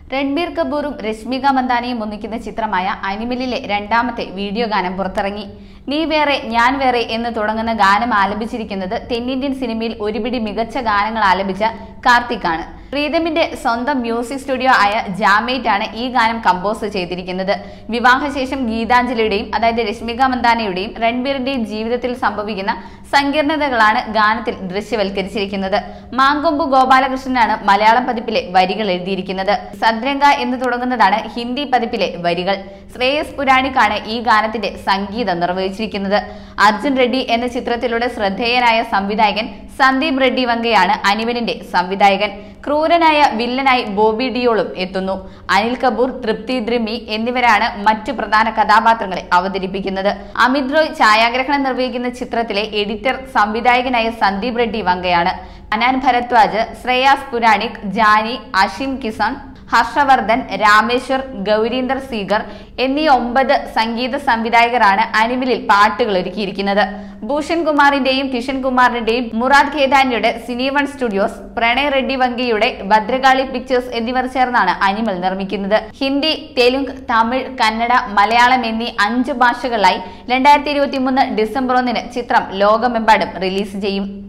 രൺബീർ കപൂറും രശ്മിക മന്ദാനയും ഒന്നിക്കുന്ന ചിത്രമായ അനിമലിലെ രണ്ടാമത്തെ വീഡിയോ ഗാനം പുറത്തിറങ്ങി നീ വേറെ ഞാൻ വേറെ എന്ന് തുടങ്ങുന്ന ഗാനം ആലപിച്ചിരിക്കുന്നത് തെന്നിന്ത്യൻ സിനിമയിൽ ഒരുപിടി മികച്ച ഗാനങ്ങൾ ആലപിച്ച കാർത്തിക്കാണ് പ്രീതമിന്റെ സ്വന്തം മ്യൂസിക് സ്റ്റുഡിയോ ആയ ജാമേറ്റ് ആണ് ഈ ഗാനം കമ്പോസ് ചെയ്തിരിക്കുന്നത് വിവാഹശേഷം ഗീതാഞ്ജലിയുടെയും അതായത് രശ്മിക മന്ദാനയുടെയും രൺബീറിന്റെയും ജീവിതത്തിൽ സംഭവിക്കുന്ന സങ്കീർണതകളാണ് ഗാനത്തിൽ ദൃശ്യവൽക്കരിച്ചിരിക്കുന്നത് മാങ്കൊമ്പു ഗോപാലകൃഷ്ണനാണ് മലയാളം പതിപ്പിലെ വരികൾ എഴുതിയിരിക്കുന്നത് സദ്രംഗ എന്ന് തുടങ്ങുന്നതാണ് ഹിന്ദി പതിപ്പിലെ വരികൾ ശ്രേയസ് പുരാണിക്കാണ് ഈ ഗാനത്തിന്റെ സംഗീതം നിർവഹിച്ചിരിക്കുന്നത് അർജുൻ റെഡ്ഡി എന്ന ചിത്രത്തിലൂടെ ശ്രദ്ധേയനായ സംവിധായകൻ സന്ദീപ് റെഡ്ഡി വങ്കയാണ് അനിവനിന്റെ സംവിധായകൻ ക്രൂരനായ വില്ലനായി ബോബി ഡിയോളും എത്തുന്നു അനിൽ കപൂർ തൃപ്തി ദ്രിമി എന്നിവരാണ് മറ്റു പ്രധാന കഥാപാത്രങ്ങളെ അവതരിപ്പിക്കുന്നത് അമിത് റോയ് ഛായാഗ്രഹണം നിർവഹിക്കുന്ന ചിത്രത്തിലെ എഡിറ്റർ സംവിധായകനായ സന്ദീപ് റെഡ്ഡി വങ്കയാണ് അനാൻ ഭരദ്വാജ് ശ്രേയാസ് പുരാണിക് ജാനി അഷിം കിസാൻ ഹർഷവർദ്ധൻ രാമേശ്വർ ഗൗരീന്ദർ സീഗർ എന്നീ ഒമ്പത് സംഗീത സംവിധായകരാണ് അനിമലിൽ പാട്ടുകൾ ഒരുക്കിയിരിക്കുന്നത് ഭൂഷൺ കുമാറിന്റെയും കിഷൻ കുമാറിന്റെയും മുറാദ് ഖേദാനിയുടെ സിനിവൺ സ്റ്റുഡിയോസ് പ്രണയ് റെഡ്ഡി വങ്കിയുടെ ഭദ്രകാളി പിക്ചേഴ്സ് എന്നിവർ ചേർന്നാണ് അനിമൽ നിർമ്മിക്കുന്നത് ഹിന്ദി തെലുങ്ക് തമിഴ് കന്നഡ മലയാളം എന്നീ അഞ്ച് ഭാഷകളിലായി രണ്ടായിരത്തി ഇരുപത്തി മൂന്ന് ഡിസംബർ ഒന്നിന് ചിത്രം ലോകമെമ്പാടും റിലീസ് ചെയ്യും